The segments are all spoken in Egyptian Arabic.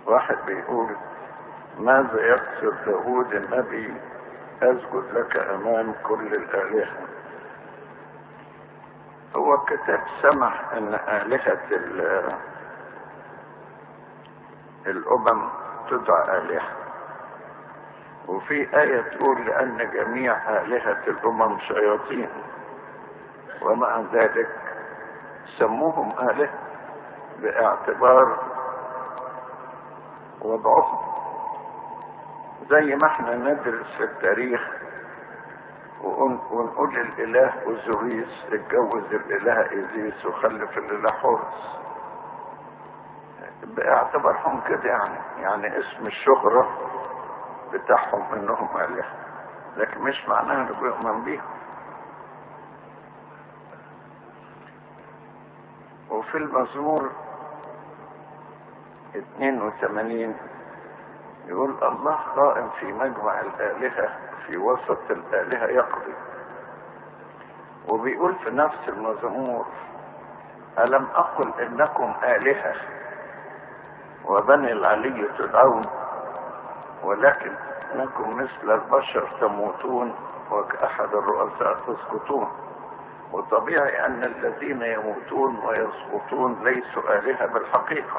واحد بيقول ماذا يقصد داود النبي اسجد لك امام كل الالهه هو الكتاب سمح ان الهه الامم تدعى الهه وفي آية تقول لأن جميع آلهة الأمم شياطين ومع ذلك سموهم آلهة باعتبار وضعهم زي ما احنا ندرس في التاريخ ونقول الاله اوزوريس اتجوز الاله ايزيس وخلف الاله حورس باعتبارهم كده يعني يعني اسم الشهرة بتاعهم انهم الهة لكن مش معناها انه بيؤمن بيهم وفي المزمور 82 يقول الله قائم في مجمع الآلهة في وسط الآلهة يقضي وبيقول في نفس المزمور ألم أقل إنكم آلهة وبني العلي تدعون ولكن انكم مثل البشر تموتون وكأحد الرؤساء تسقطون وطبيعي ان الذين يموتون ويسقطون ليسوا آلهة بالحقيقة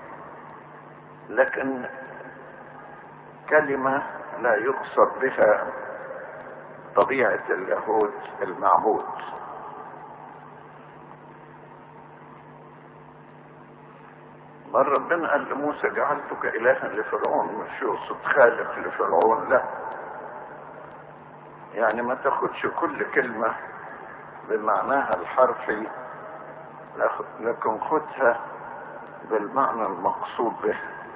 لكن كلمة لا يقصد بها طبيعة اليهود المعبود بل ربنا قال لموسى جعلتك إلها لفرعون مش يقصد خالق لفرعون لا يعني ما تاخدش كل كلمة بمعناها الحرفي لكن خدها بالمعنى المقصود به